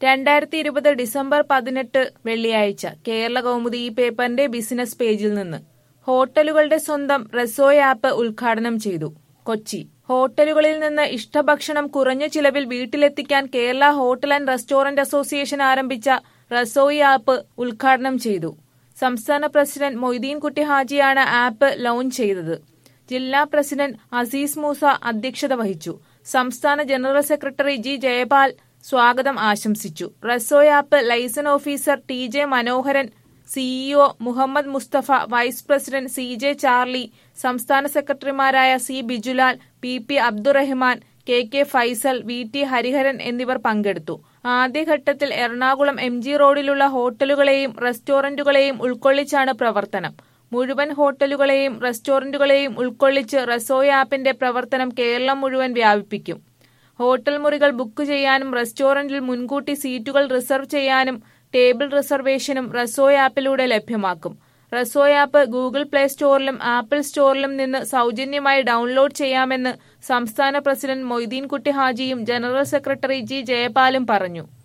രണ്ടായിരത്തി ഇരുപത് ഡിസംബർ പതിനെട്ട് വെള്ളിയാഴ്ച കേരള കൗമുദി ഈ പേപ്പറിന്റെ ബിസിനസ് പേജിൽ നിന്ന് ഹോട്ടലുകളുടെ സ്വന്തം റെസോയ് ആപ്പ് ഉദ്ഘാടനം ചെയ്തു കൊച്ചി ഹോട്ടലുകളിൽ നിന്ന് ഇഷ്ടഭക്ഷണം കുറഞ്ഞ ചിലവിൽ വീട്ടിലെത്തിക്കാൻ Kerala hotel and restaurant association ആരംഭിച്ച റസോയി ആപ്പ് ഉദ്ഘാടനം ചെയ്തു സംസ്ഥാന പ്രസിഡന്റ് മൊയ്തീൻകുട്ടി ഹാജിയാണ് ആപ്പ് ലോഞ്ച് ചെയ്തത് ജില്ലാ പ്രസിഡന്റ് അസീസ് മൂസ അധ്യക്ഷത വഹിച്ചു സംസ്ഥാന ജനറൽ സെക്രട്ടറി ജി ജയപാൽ സ്വാഗതം ആശംസിച്ചു Rasoi app liaison officer T J Manoharan CEO Muhammad Musthafa vice president C J Charlie സംസ്ഥാന സെക്രട്ടറിമാരായ C Bijulal P P Abdurahman K K Faisal V T Hariharan എന്നിവർ പങ്കെടുത്തു ആദ്യഘട്ടത്തിൽ എറണാകുളം എം ജി റോഡിലുള്ള ഹോട്ടലുകളെയും റെസ്റ്റോറന്റുകളെയും ഉൾക്കൊള്ളിച്ചാണ് പ്രവർത്തനം മുഴുവൻ ഹോട്ടലുകളെയും റെസ്റ്റോറന്റുകളെയും ഉൾക്കൊള്ളിച്ച് റസോയ് ആപ്പിന്റെ പ്രവർത്തനം കേരളം മുഴുവൻ വ്യാപിപ്പിക്കും ഹോട്ടൽ മുറികൾ ബുക്ക് ചെയ്യാനും റെസ്റ്റോറന്റിൽ മുൻകൂട്ടി സീറ്റുകൾ റിസർവ് ചെയ്യാനും ടേബിൾ റിസർവേഷനും റസോയ് ആപ്പിലൂടെ ലഭ്യമാക്കും റസോയ് ആപ്പ് ഗൂഗിൾ പ്ലേ സ്റ്റോറിലും ആപ്പിൾ സ്റ്റോറിലും നിന്ന് സൗജന്യമായി ഡൗൺലോഡ് ചെയ്യാമെന്ന് സംസ്ഥാന പ്രസിഡന്റ് മൊയ്തീൻകുട്ടി ഹാജിയും ജനറൽ സെക്രട്ടറി ജി ജയപാലും പറഞ്ഞു